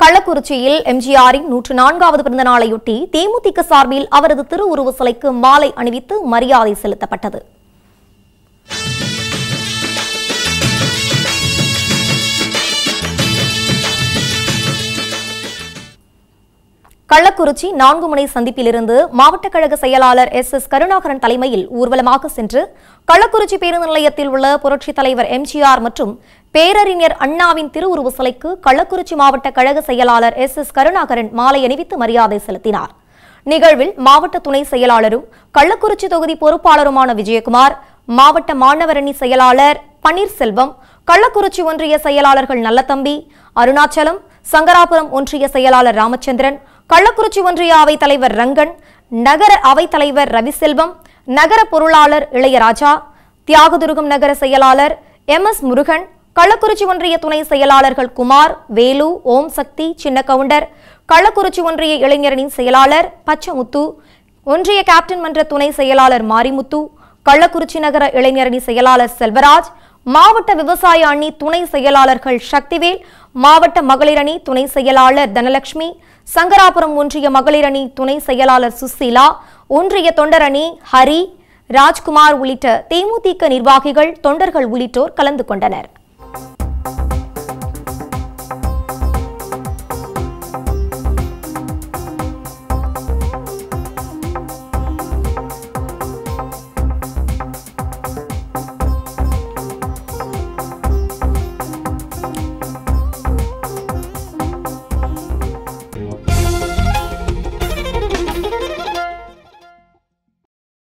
கள்ளக்குறிச்சியில் எம்ஜிஆரின் நூற்று நான்காவது பிறந்த நாளையொட்டி தேமுதிக சார்பில் அவரது திருவுருவ சிலைக்கு மாலை அணிவித்து மரியாதை செலுத்தப்பட்டது கள்ளக்குறிச்சி நான்குமுனை சந்திப்பிலிருந்து மாவட்ட கழக செயலாளர் எஸ் எஸ் கருணாகரன் தலைமையில் ஊர்வலமாக சென்று கள்ளக்குறிச்சி பேருந்து நிலையத்தில் உள்ள புரட்சித் தலைவர் எம்ஜிஆர் மற்றும் பேரறிஞர் அண்ணாவின் திருவுருவ சிலைக்கு கள்ளக்குறிச்சி மாவட்ட கழக செயலாளர் எஸ் எஸ் கருணாகரன் மாலை அணிவித்து மரியாதை செலுத்தினார் நிகழ்வில் மாவட்ட துணை செயலாளரும் கள்ளக்குறிச்சி தொகுதி பொறுப்பாளருமான விஜயகுமார் மாவட்ட மாணவரணி செயலாளர் பன்னீர்செல்வம் கள்ளக்குறிச்சி ஒன்றிய செயலாளர்கள் நல்லதம்பி அருணாச்சலம் சங்கராபுரம் ஒன்றிய செயலாளர் ராமச்சந்திரன் கள்ளக்குறிச்சி ஒன்றிய அவைத் தலைவர் ரங்கன் நகர அவைத் தலைவர் ரவிசெல்வம் நகர பொருளாளர் இளையராஜா தியாகதுருகம் நகர செயலாளர் எம் எஸ் முருகன் கள்ளக்குறிச்சி ஒன்றிய துணை செயலாளர்கள் குமார் வேலு ஓம் சக்தி சின்ன கவுண்டர் கள்ளக்குறிச்சி ஒன்றிய இளைஞரணி செயலாளர் பச்சமுத்து ஒன்றிய கேப்டன் மன்ற துணை செயலாளர் மாரிமுத்து கள்ளக்குறிச்சி நகர இளைஞரணி செயலாளர் செல்வராஜ் மாவட்ட விவசாய அணி துணை செயலாளர்கள் சக்திவேல் மாவட்ட மகளிர் அணி துணை செயலாளர் தனலட்சுமி சங்கராபுரம் ஒன்றிய மகளிர் அணி துணை செயலாளர் சுசீலா ஒன்றிய தொண்டர் அணி ஹரி ராஜ்குமார் உள்ளிட்ட தேமுதிக நிர்வாகிகள் தொண்டர்கள் உள்ளிட்டோர் கலந்து கொண்டனர்